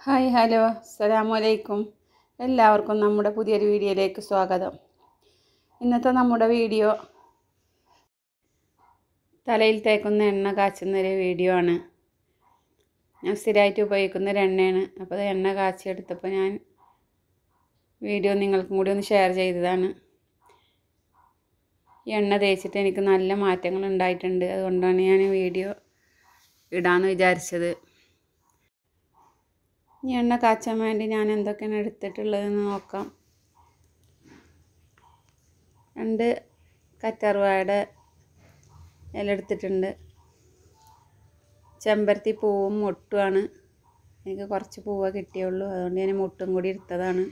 hi hello അസ്സലാമു അലൈക്കും എല്ലാവർക്കും നമ്മുടെ പുതിയൊരു വീഡിയോയിലേക്ക് സ്വാഗതം ഇന്നത്തെ നമ്മുടെ വീഡിയോ തലയിൽ തേക്കുന്ന എണ്ണ കാച്ചുന്ന ഒരു വീഡിയോ ആണ് ഞാൻ സ്ഥിരമായിട്ട് ഉപയോഗിക്കുന്ന ഒരു എണ്ണയാണ് അപ്പോൾ അത് എണ്ണ കാച്ചിയെടുത്തപ്പോൾ ഞാൻ വീഡിയോ നിങ്ങൾക്കും കൂടി ഒന്ന് ഷെയർ ചെയ്തതാണ് ഈ എണ്ണ തേച്ചിട്ട് എനിക്ക് നല്ല മാറ്റങ്ങൾ ഉണ്ടായിട്ടുണ്ട് അതുകൊണ്ടാണ് ഞാൻ വീഡിയോ ഇടാമെന്ന് വിചാരിച്ചത് ഈ എണ്ണ കാച്ചാൻ വേണ്ടി ഞാൻ എന്തൊക്കെയാണ് എടുത്തിട്ടുള്ളതെന്ന് നോക്കാം രണ്ട് കറ്റാർവാഴയുടെ ഇല എടുത്തിട്ടുണ്ട് ചെമ്പരത്തി പൂവും മുട്ടുമാണ് എനിക്ക് കുറച്ച് പൂവേ കിട്ടിയുള്ളൂ അതുകൊണ്ട് ഞാൻ മുട്ടും കൂടി എടുത്തതാണ്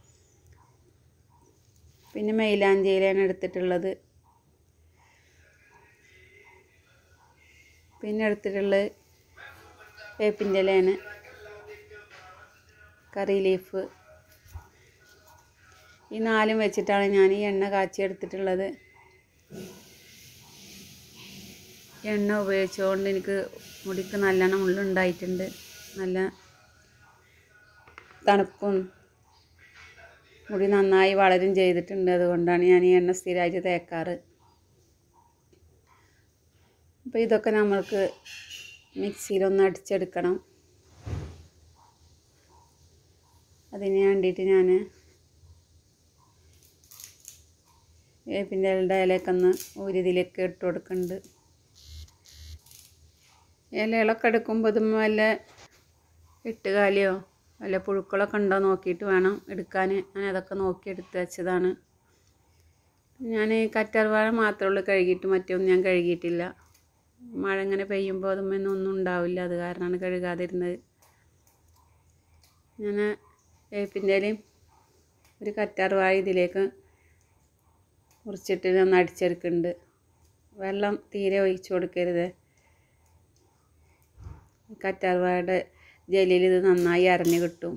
പിന്നെ മൈലാഞ്ചിയിലാണ് എടുത്തിട്ടുള്ളത് പിന്നെ എടുത്തിട്ടുള്ളത് വേപ്പിൻ്റെ ഇലയാണ് കറി ലീഫ് ഈ നാലും വെച്ചിട്ടാണ് ഞാൻ ഈ എണ്ണ കാച്ചി എടുത്തിട്ടുള്ളത് എണ്ണ ഉപയോഗിച്ചുകൊണ്ട് എനിക്ക് മുടിക്ക് നല്ലോണം ഉള്ളുണ്ടായിട്ടുണ്ട് നല്ല തണുപ്പും മുടി നന്നായി വളരും ചെയ്തിട്ടുണ്ട് അതുകൊണ്ടാണ് ഞാൻ ഈ എണ്ണ സ്ഥിരമായിട്ട് തേക്കാറ് അപ്പോൾ ഇതൊക്കെ നമ്മൾക്ക് മിക്സിയിലൊന്ന് അടിച്ചെടുക്കണം അതിന് വേണ്ടിയിട്ട് ഞാൻ വേപ്പിൻ്റെ ഇലയുടെ ഇലയൊക്കെ ഒന്ന് ഊരിതിലേക്ക് ഇട്ട് കൊടുക്കുന്നുണ്ട് ഇലകളൊക്കെ എടുക്കുമ്പോൾ ഇതും വല്ല ഇട്ടുകാലിയോ വല്ല പുഴുക്കളൊക്കെ ഉണ്ടോ നോക്കിയിട്ട് വേണം എടുക്കാൻ ഞാൻ അതൊക്കെ നോക്കി എടുത്ത് വെച്ചതാണ് ഞാൻ കറ്റാർവാഴ മാത്രമേ ഉള്ളൂ കഴുകിയിട്ട് മറ്റൊന്നും ഞാൻ കഴുകിയിട്ടില്ല മഴ ഇങ്ങനെ പെയ്യുമ്പോൾ അതുമ്മൊന്നും ഒന്നും ഉണ്ടാവില്ല അത് കാരണമാണ് കഴുകാതിരുന്നത് ഞാൻ വേപ്പിൻ്റെ ഇലയും ഒരു കറ്റാർവാഴ ഇതിലേക്ക് മുറിച്ചിട്ട് ഒന്ന് അടിച്ചെടുക്കുന്നുണ്ട് വെള്ളം തീരെ ഒഴിച്ചു കൊടുക്കരുത് കറ്റാർവാഴയുടെ ജലിയിൽ ഇത് നന്നായി അരഞ്ഞ് കിട്ടും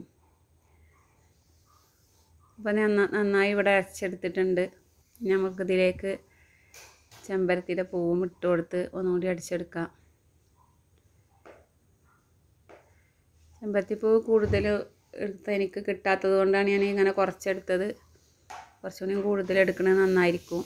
അപ്പോൾ നന്ന നന്നായി ഇവിടെ അരച്ചെടുത്തിട്ടുണ്ട് നമുക്കിതിലേക്ക് ചെമ്പരത്തിയുടെ പൂവും ഇട്ട് കൊടുത്ത് ഒന്നുകൂടി അടിച്ചെടുക്കാം ചെമ്പരത്തി പൂവ് കൂടുതൽ എടുത്ത് എനിക്ക് കിട്ടാത്തത് കൊണ്ടാണ് ഞാൻ ഇങ്ങനെ കുറച്ചെടുത്തത് കുറച്ചുകൂടി കൂടുതൽ എടുക്കണത് നന്നായിരിക്കും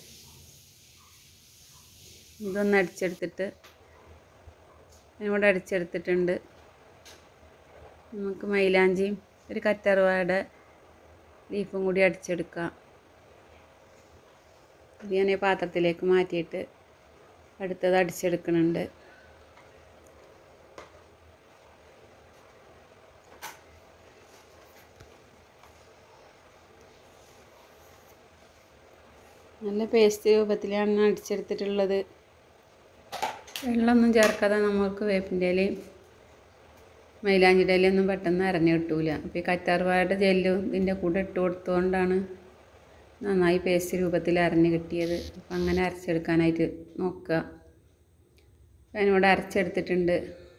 ഇതൊന്ന് അടിച്ചെടുത്തിട്ട് ഇവിടെ അടിച്ചെടുത്തിട്ടുണ്ട് നമുക്ക് മൈലാഞ്ചിയും ഒരു കറ്ററുവായുടെ ലീഫും കൂടി അടിച്ചെടുക്കാം ഇത് ഞാൻ ഈ പാത്രത്തിലേക്ക് മാറ്റിയിട്ട് അടുത്തത് അടിച്ചെടുക്കുന്നുണ്ട് നല്ല പേസ്റ്റ് രൂപത്തിലാണ് അടിച്ചെടുത്തിട്ടുള്ളത് വെള്ളമൊന്നും ചേർക്കാതെ നമുക്ക് വേപ്പിൻ്റെ ഇലയും മൈലാഞ്ചിയുടെ ഇലയൊന്നും പെട്ടെന്ന് അരഞ്ഞു കിട്ടൂല അപ്പോൾ ഈ കറ്റാർവാഴയുടെ ജെല്ലും ഇതിൻ്റെ കൂടെ ഇട്ട് കൊടുത്തുകൊണ്ടാണ് നന്നായി പേസ്റ്റ് രൂപത്തിൽ അരഞ്ഞ് കിട്ടിയത് അപ്പം അങ്ങനെ അരച്ചെടുക്കാനായിട്ട് നോക്കുക ഞാനിവിടെ അരച്ചെടുത്തിട്ടുണ്ട്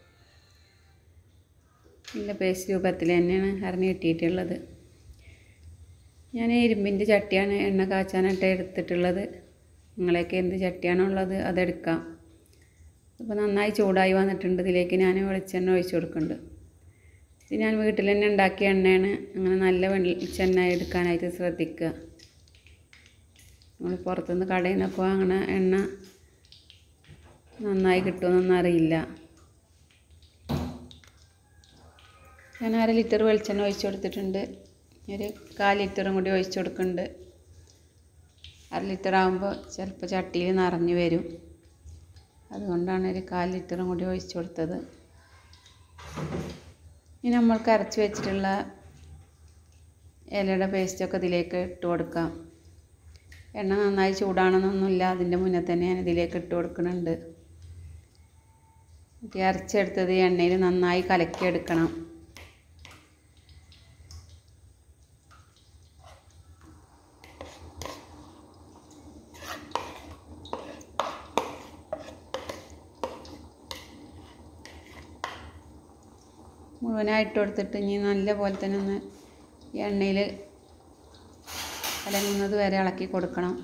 നല്ല പേസ്റ്റ് രൂപത്തിൽ തന്നെയാണ് അരഞ്ഞ് കിട്ടിയിട്ടുള്ളത് ഞാൻ ഇരുമ്പിൻ്റെ ചട്ടിയാണ് എണ്ണ കാച്ചാനായിട്ട് എടുത്തിട്ടുള്ളത് നിങ്ങളെയൊക്കെ എന്ത് ചട്ടിയാണോ ഉള്ളത് അതെടുക്കാം അപ്പോൾ നന്നായി ചൂടായി വന്നിട്ടുണ്ട് ഇതിലേക്ക് ഞാൻ വെളിച്ചെണ്ണ ഒഴിച്ച് കൊടുക്കുന്നുണ്ട് ഇത് ഞാൻ വീട്ടിൽ തന്നെ ഉണ്ടാക്കിയ എണ്ണയാണ് അങ്ങനെ നല്ല വെളിച്ചെണ്ണ എടുക്കാനായിട്ട് ശ്രദ്ധിക്കുക നമ്മൾ പുറത്തുനിന്ന് കടയിൽ നിന്നൊക്കെ വാങ്ങണ എണ്ണ നന്നായി കിട്ടുമെന്നൊന്നും അറിയില്ല ഞാൻ അര ലിറ്റർ വെളിച്ചെണ്ണ ഒഴിച്ച് കൊടുത്തിട്ടുണ്ട് ഒരു കാൽ ലിറ്ററും കൂടി ഒഴിച്ച് കൊടുക്കുന്നുണ്ട് അര ലിറ്റർ ആകുമ്പോൾ ചിലപ്പോൾ ചട്ടിയിൽ നിറഞ്ഞു വരും അതുകൊണ്ടാണ് ഒരു കാൽ ലിറ്ററും കൂടി ഒഴിച്ച് കൊടുത്തത് ഇനി നമ്മൾക്ക് അരച്ച് വെച്ചിട്ടുള്ള ഇലയുടെ പേസ്റ്റൊക്കെ ഇതിലേക്ക് ഇട്ട് കൊടുക്കാം എണ്ണ നന്നായി ചൂടാണെന്നൊന്നുമില്ല അതിൻ്റെ മുന്നേ തന്നെ ഞാൻ ഇതിലേക്ക് ഇട്ട് കൊടുക്കുന്നുണ്ട് അരച്ചെടുത്തത് എണ്ണയിൽ നന്നായി കലക്കിയെടുക്കണം മുഴുവനായിട്ട് കൊടുത്തിട്ട് ഇനി നല്ല പോലെ തന്നെ ഒന്ന് എണ്ണയിൽ കലങ്ങുന്നത് വരെ ഇളക്കി കൊടുക്കണം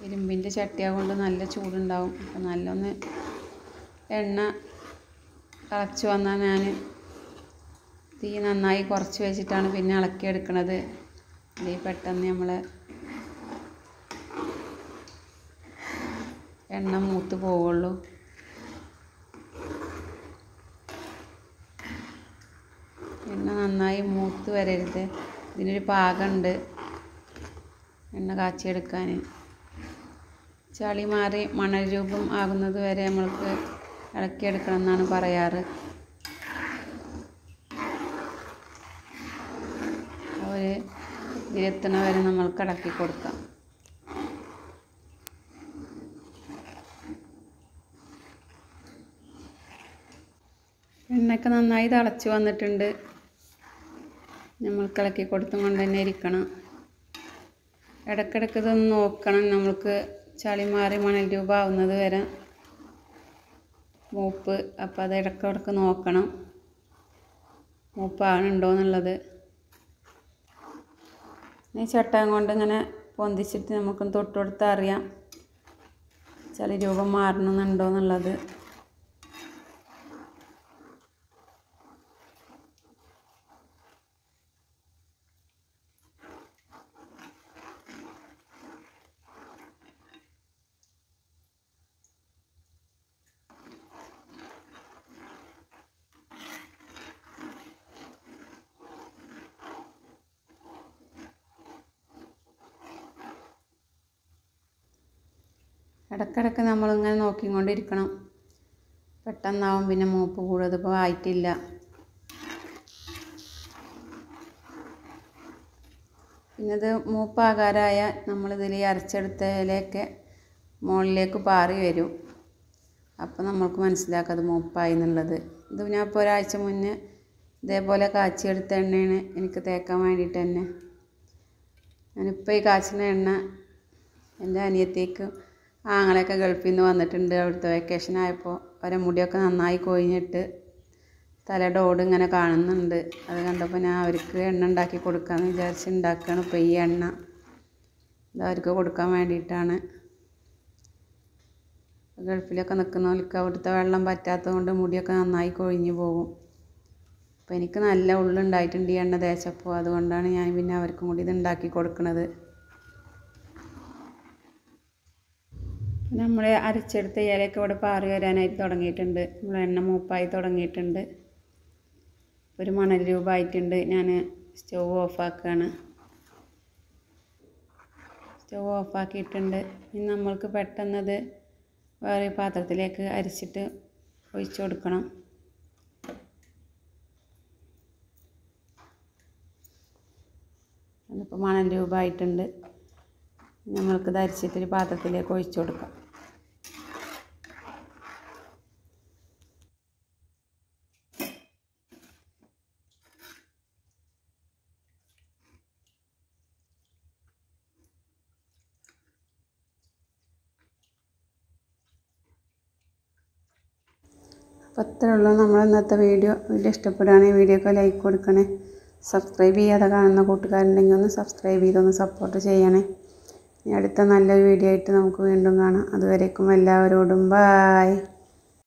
ഇരുമ്പിൻ്റെ ചട്ടിയാകൊണ്ട് നല്ല ചൂടുണ്ടാവും അപ്പം നല്ലൊന്ന് എണ്ണ തിളച്ച് വന്നാൽ ഞാൻ തീ നന്നായി കുറച്ച് വെച്ചിട്ടാണ് പിന്നെ ഇളക്കിയെടുക്കണത് അല്ലെങ്കിൽ പെട്ടെന്ന് നമ്മൾ എണ്ണ മൂത്ത് പോവുള്ളൂ എണ്ണ നന്നായി മൂത്ത് വരരുത് ഇതിനൊരു പാകമുണ്ട് എണ്ണ കാച്ചിയെടുക്കാൻ ചളി മാറി മണൽ രൂപം ആകുന്നത് വരെ നമ്മൾക്ക് ഇളക്കിയെടുക്കണം എന്നാണ് പറയാറ് അവർ ഇതിലെത്തണ വരെ നമ്മൾക്ക് ഇളക്കി കൊടുക്കാം എണ്ണയൊക്കെ നന്നായി തിളച്ച് വന്നിട്ടുണ്ട് നമ്മൾക്ക് ഇളക്കി കൊടുത്തും കൊണ്ട് തന്നെ ഇരിക്കണം ഇടയ്ക്കിടയ്ക്ക് ഇതൊന്ന് നോക്കണം നമ്മൾക്ക് ചളി മാറി മണൽ രൂപമാവുന്നത് വരെ മൂപ്പ് അപ്പം അത് ഇടയ്ക്കിടയ്ക്ക് നോക്കണം മൂപ്പാണുണ്ടോ എന്നുള്ളത് ഈ ചട്ടകം കൊണ്ട് ഇങ്ങനെ പൊന്തിച്ചിട്ട് നമുക്കൊന്ന് തൊട്ട് കൊടുത്താൽ അറിയാം ചളി രൂപം മാറണമെന്നുണ്ടോ എന്നുള്ളത് ഇടയ്ക്കിടയ്ക്ക് നമ്മളിങ്ങനെ നോക്കിക്കൊണ്ടിരിക്കണം പെട്ടെന്നാവും പിന്നെ മൂപ്പ് കൂടും ഇതിപ്പോൾ ആയിട്ടില്ല പിന്നെ ഇത് മൂപ്പാകാരായ നമ്മളിതിൽ അരച്ചെടുത്തതിലേക്ക് മുകളിലേക്ക് പാറി വരും അപ്പോൾ നമ്മൾക്ക് മനസ്സിലാക്കാം അത് മൂപ്പായി എന്നുള്ളത് ഇത് ഞാൻ ഇപ്പോൾ ഒരാഴ്ച മുന്നേ ഇതേപോലെ കാച്ചിയെടുത്ത എണ്ണയാണ് എനിക്ക് തേക്കാൻ വേണ്ടിയിട്ട് തന്നെ ഞാനിപ്പോൾ ഈ കാച്ചുന്ന എണ്ണ എൻ്റെ അനിയത്തേക്ക് ആങ്ങളെയൊക്കെ ഗൾഫിൽ നിന്ന് വന്നിട്ടുണ്ട് അവിടുത്തെ വെക്കേഷൻ ആയപ്പോൾ അവരെ മുടിയൊക്കെ നന്നായി കൊഴിഞ്ഞിട്ട് തലയുടെ ഓട് ഇങ്ങനെ കാണുന്നുണ്ട് അത് കണ്ടപ്പോൾ ഞാൻ അവർക്ക് എണ്ണ ഉണ്ടാക്കി കൊടുക്കാമെന്ന് വിചാരിച്ച് ഉണ്ടാക്കുകയാണ് ഇപ്പോൾ ഈ എണ്ണ ഇത് അവർക്ക് കൊടുക്കാൻ വേണ്ടിയിട്ടാണ് ഗൾഫിലൊക്കെ നിൽക്കുന്നവർക്ക് അവിടുത്തെ വെള്ളം പറ്റാത്തത് കൊണ്ട് മുടിയൊക്കെ നന്നായി കൊഴിഞ്ഞു പോകും അപ്പോൾ എനിക്ക് നല്ല ഉള്ളുണ്ടായിട്ടുണ്ട് ഈ എണ്ണ തേച്ചപ്പോൾ അതുകൊണ്ടാണ് ഞാൻ പിന്നെ അവർക്കും കൂടി ഇത് ഉണ്ടാക്കി കൊടുക്കുന്നത് നമ്മൾ അരച്ചെടുത്ത ഇലയൊക്കെ ഇവിടെ പാറി വരാനായിട്ട് തുടങ്ങിയിട്ടുണ്ട് നമ്മൾ എണ്ണ മൂപ്പായി തുടങ്ങിയിട്ടുണ്ട് ഒരു മണൽ രൂപമായിട്ടുണ്ട് ഞാൻ സ്റ്റവ് ഓഫാക്കുകയാണ് സ്റ്റവ് ഓഫാക്കിയിട്ടുണ്ട് ഇനി നമ്മൾക്ക് പെട്ടെന്നത് വേറെ പാത്രത്തിലേക്ക് അരിച്ചിട്ട് ഒഴിച്ചു കൊടുക്കണം അതിപ്പോൾ മണൽ രൂപമായിട്ടുണ്ട് നമ്മൾക്കിത് അരിച്ചിട്ടൊരു പാത്രത്തിലേക്ക് ഒഴിച്ചു കൊടുക്കാം അപ്പോൾ അത്രേ ഉള്ളൂ നമ്മൾ ഇന്നത്തെ വീഡിയോ വീഡിയോ ഇഷ്ടപ്പെടുകയാണെങ്കിൽ വീഡിയോക്ക് ലൈക്ക് കൊടുക്കണേ സബ്സ്ക്രൈബ് ചെയ്യാതെ കാണുന്ന കൂട്ടുകാരുണ്ടെങ്കിൽ ഒന്ന് സബ്സ്ക്രൈബ് ചെയ്തൊന്ന് സപ്പോർട്ട് ചെയ്യണേ ഇനി അടുത്ത നല്ലൊരു വീഡിയോ ആയിട്ട് നമുക്ക് വീണ്ടും കാണാം അതുവരേക്കും എല്ലാവരോടും ബായ്